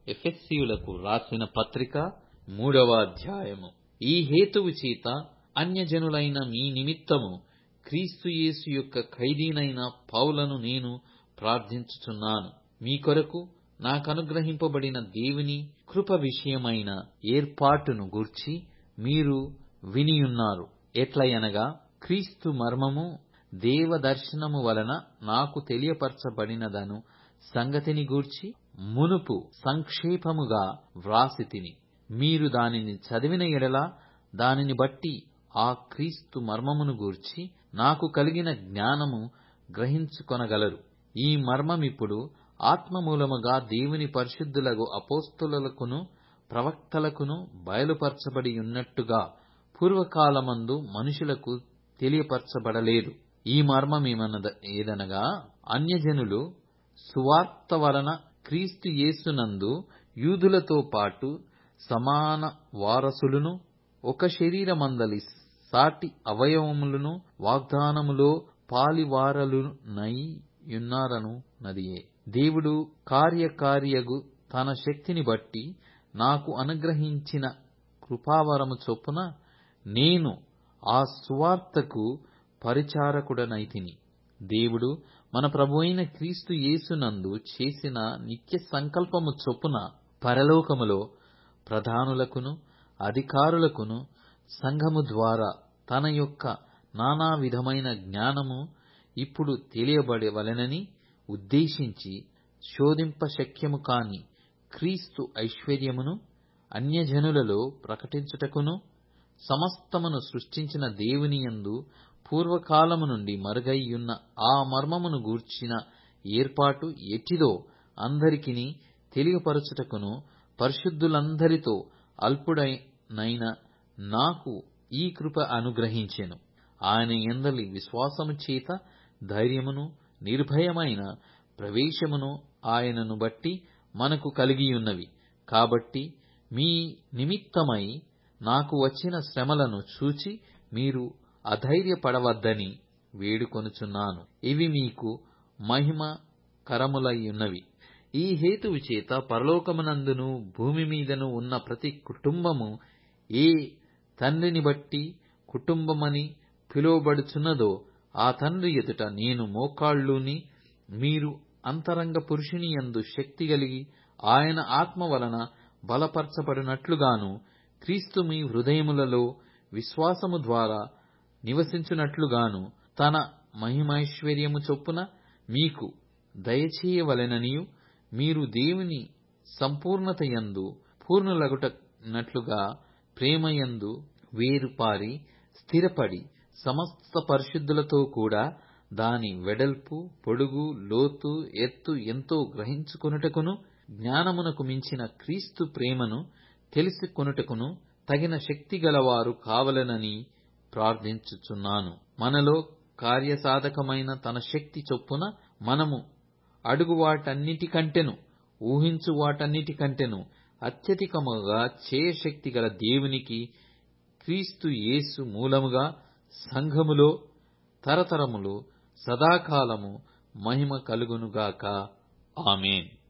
ఎఫెస్సీయులకు రాసిన పత్రిక మూడవ అధ్యాయము ఈ హేతువు చేత అన్యజనులైన మీ నిమిత్తము క్రీస్తు యేసు యొక్క ఖైదీనైన పౌలను నేను ప్రార్థించుచున్నాను మీ కొరకు నాకనుగ్రహింపబడిన దేవుని కృప విషయమైన ఏర్పాటును గూర్చి మీరు వినియున్నారు ఎట్లయనగా క్రీస్తు మర్మము దేవదర్శనము వలన నాకు తెలియపరచబడినదను సంగతిని గూర్చి మునుపు సంక్షేపముగా వ్రాసితిని మీరు దానిని చదివిన ఎడల దానిని బట్టి ఆ క్రీస్తు మర్మమును గూర్చి నాకు కలిగిన జ్ఞానము గ్రహించుకొనగలరు ఈ మర్మమిప్పుడు ఆత్మమూలముగా దేవుని పరిశుద్ధులగు అపోస్తలులకును ప్రవక్తలకును బయలుపరచబడి ఉన్నట్టుగా పూర్వకాలమందు మనుషులకు తెలియపరచబడలేదు ఈ మర్మమేమనద ఏదనగా అన్యజనులు సువార్త వలన క్రీస్తు యేసునందు యూదులతో పాటు సమాన వారసులును ఒక శరీరమందలి సాటి అవయవములను వాగ్దానములో పాలివారలునై యున్నారనున్నదియే దేవుడు కార్యకార్యగు తన శక్తిని బట్టి నాకు అనుగ్రహించిన కృపావరము చొప్పున నేను ఆ సువార్తకు పరిచారకుడనైతిని దేవుడు మన ప్రభువైన క్రీస్తు యేసునందు చేసిన నిత్య సంకల్పము చొప్పున పరలోకములో ప్రధానులకును అధికారులకును సంఘము ద్వారా తన యొక్క నానా విధమైన జ్ఞానము ఇప్పుడు తెలియబడవలెనని ఉద్దేశించి శోధింప శక్యము కాని క్రీస్తు ఐశ్వర్యమును అన్యజనులలో ప్రకటించుటకును సమస్తమును సృష్టించిన దేవునియందు పూర్వకాలము నుండి మరుగైయున్న ఆ మర్మమును గూర్చిన ఏర్పాటు ఎట్టిదో అందరికిని తెలియపరచుటకును పరిశుద్ధులందరితో అల్పుడనైన నాకు ఈ కృప అనుగ్రహించెను ఆయన ఎందలి విశ్వాసము చేత ధైర్యమును నిర్భయమైన ప్రవేశమును ఆయనను బట్టి మనకు కలిగియున్నవి కాబట్టి మీ నిమిత్తమై నాకు వచ్చిన శ్రమలను చూచి మీరు అధైర్యపడవద్దని వేడుకొనుచున్నాను ఇవి మీకు మహిమ కరములయ్యున్నవి ఈ హేతువు చేత పరలోకమునందును భూమి మీదను ఉన్న ప్రతి కుటుంబము ఏ తండ్రిని బట్టి కుటుంబమని పిలువబడుచున్నదో ఆ తండ్రి ఎదుట నేను మోకాళ్ళూని మీరు అంతరంగ పురుషుని యందు శక్తి కలిగి ఆయన ఆత్మ వలన బలపరచబడినట్లుగాను క్రీస్తు మీ హృదయములలో విశ్వాసము ద్వారా నివసించునట్లుగాను తన మహిమైశ్వర్యము చొప్పున మీకు దయచేయవలెననియు మీరు దేవుని సంపూర్ణత యందు పూర్ణులగుటనట్లుగా ప్రేమయందు వేరుపారి స్థిరపడి సమస్త పరిశుద్ధులతో కూడా దాని వెడల్పు పొడుగు లోతు ఎత్తు ఎంతో గ్రహించుకొనుటకును జ్ఞానమునకు మించిన క్రీస్తు ప్రేమను తెలుసుకొనుటకును తగిన శక్తి గలవారు కావలెనని ప్రార్థించుచున్నాను మనలో కార్యసాధకమైన తన శక్తి చొప్పున మనము అడుగు వాటన్నిటికంటెను ఊహించు వాటన్నిటికంటెను అత్యధికముగా చేయశక్తి గల దేవునికి క్రీస్తు యేసు మూలముగా సంఘములో తరతరములు సదాకాలము మహిమ కలుగునుగాక ఆమెన్